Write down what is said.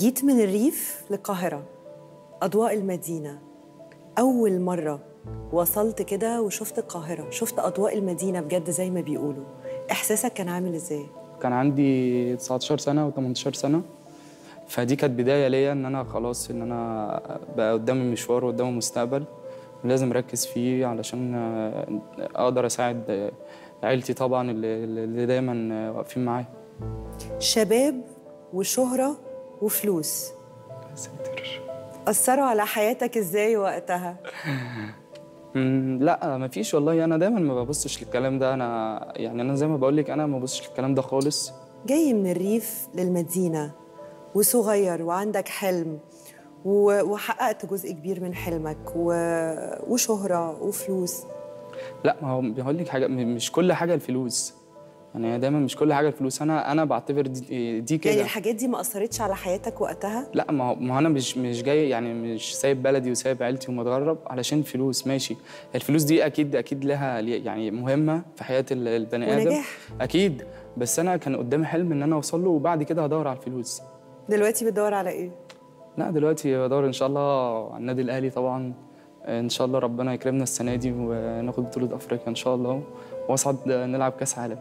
جيت من الريف للقاهرة أضواء المدينة أول مرة وصلت كده وشفت القاهرة شفت أضواء المدينة بجد زي ما بيقولوا إحساسك كان عامل إزاي؟ كان عندي 19 سنة و18 سنة فدي كانت بداية ليا إن أنا خلاص إن أنا بقى قدامي مشوار وقدامي مستقبل ولازم أركز فيه علشان أقدر أساعد عيلتي طبعا اللي, اللي دايما واقفين معايا شباب وشهرة وفلوس يا ساتر أثروا على حياتك إزاي وقتها؟ مم، لا مفيش والله انا دايما ما ببصش للكلام ده انا يعني انا زي ما بقول لك انا ما ببصش للكلام ده خالص جاي من الريف للمدينة وصغير وعندك حلم و- وحققت جزء كبير من حلمك و... وشهرة وفلوس لا ما هو بقول لك حاجه م- مش كل حاجه الفلوس يعني دايما مش كل حاجه الفلوس انا انا بعتبر دي, دي كده يعني الحاجات دي ما أثرتش على حياتك وقتها؟ لا ما هو ما هو انا مش مش جاي يعني مش سايب بلدي وسايب عيلتي ومتغرب علشان فلوس ماشي الفلوس دي اكيد اكيد لها لي- يعني مهمه في حياه ال- البني ادم ونجاح. اكيد بس انا كان قدامي حلم ان انا اوصل له وبعد كده هدور على الفلوس دلوقتي بتدور على إيه؟ لا دلوقتي بدور ان شاء الله على النادي الاهلي طبعا ان شاء الله ربنا يكرمنا السنه دي وناخد بطوله افريقيا ان شاء الله واصعد نلعب كاس عالم